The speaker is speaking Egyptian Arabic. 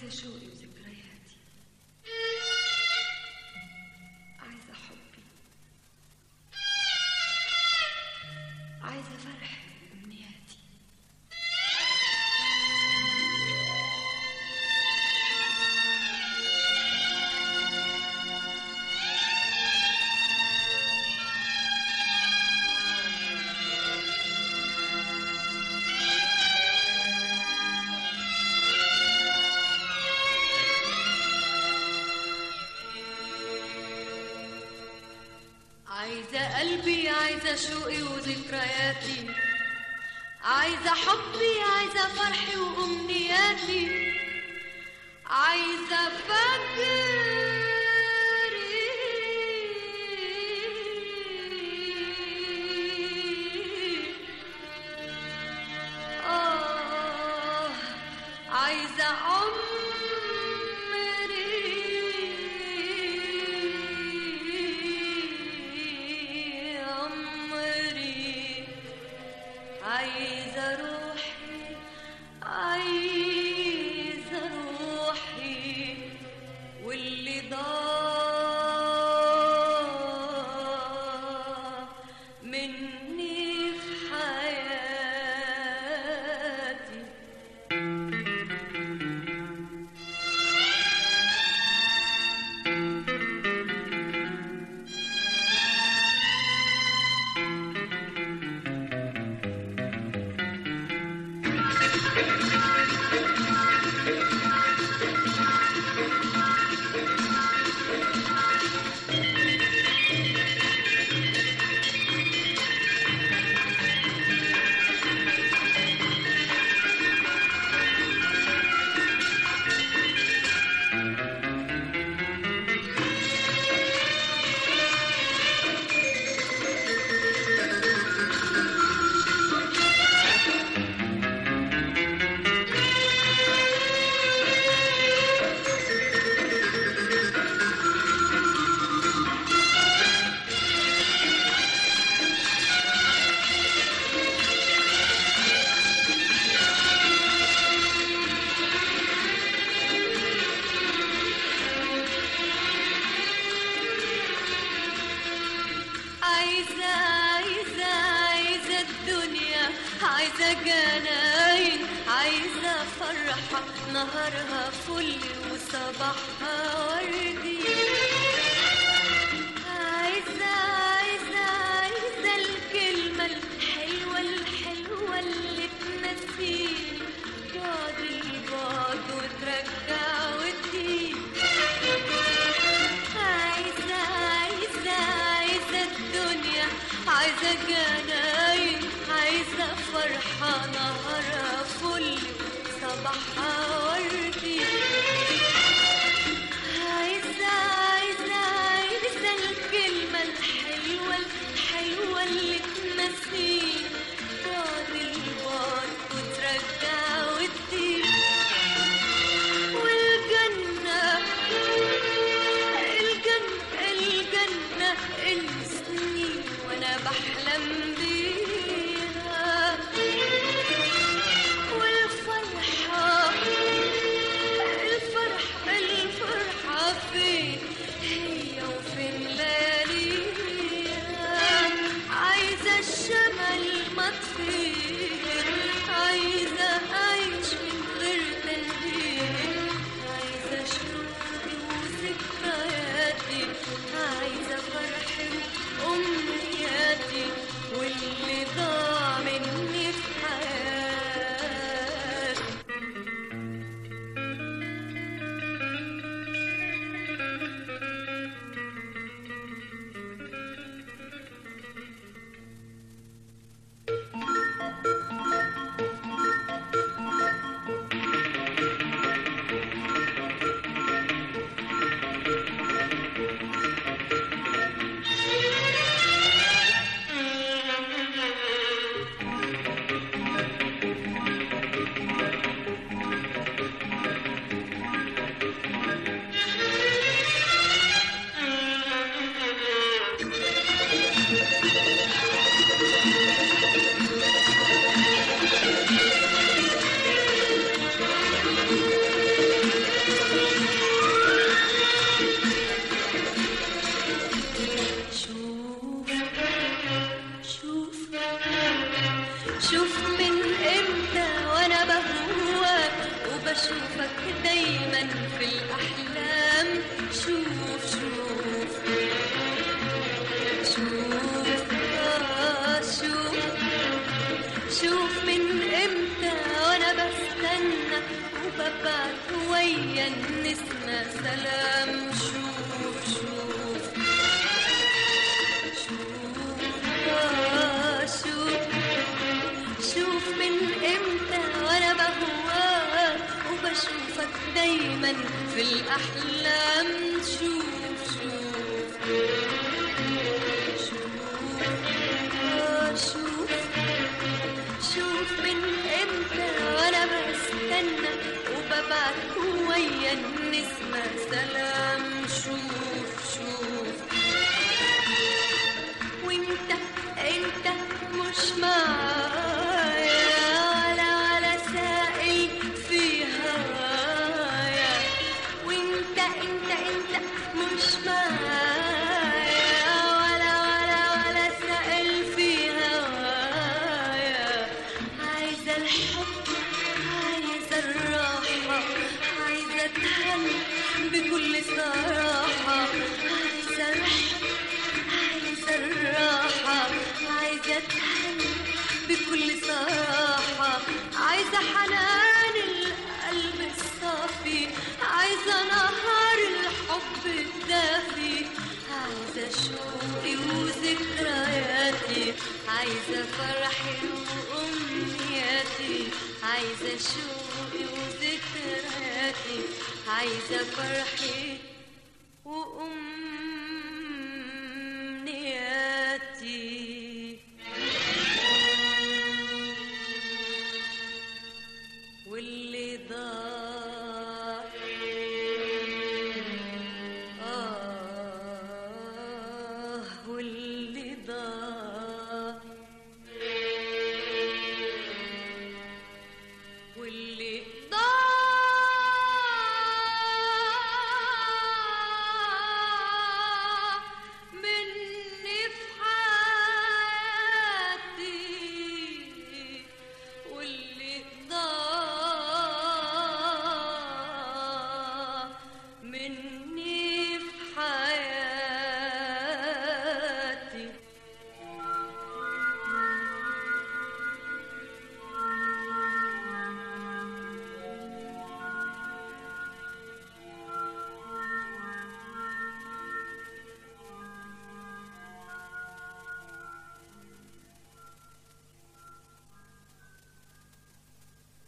عايزة شوقي وذكرياتي عايزة حبي عايزة فرحي وأمنياتي عايزة قلبي عايزة شوقي وذكرياتي عايزة حبي عايزة فرحي وأمنياتي عايزة فجري آه عايزة عمري عمري عايزة روحي عايزة روحي واللي ضاع مني في حياتي عايزة عايزة عايزة الدنيا عايزة جناين عايزة فرحة نهارها فل وصباحها وردي عايزة عايزة عايزة الكلمة الحلوة الحلوة اللي تنسيني بعد البعد وترجع وتجيب عايزة عايزة عايزة الدنيا عايزة جناين عايزة فرحة نهارها فل صباحها وردي عايزة عايزة عايزة الكلمة الحلوة الحلوة اللي تنسيني بعد البعد وترجع وتديك والجنة الجنة الجنة السنين وأنا بحلم بيها والفرحة وببعت ويا النسمة سلام شوف شوف شوف آه شوف شوف من امتى وانا بهواك وبشوفك دايما في الاحلام شوف شوف شوف آه شوف شوف من امتى وانا بستنى وببعت ويا النسمة سلام شوف شوف وانت انت مش معايا ولا على سائل في هوايا وانت انت انت مش معايا ولا ولا ولا سائل في هوايا عايزة الحب عايزة الراحة عايزة اتهنى بكل صراحة عايزة الحب عايزة الراحة عايزة اتهنى بكل صراحة عايزة حنان القلب الصافي عايزة نهار الحب الدافي عايزة شوقي وذكرياتي عايزة فرحي وأمنياتي عايزة شوقي وذكرياتي عايزة فرحي وأمنياتي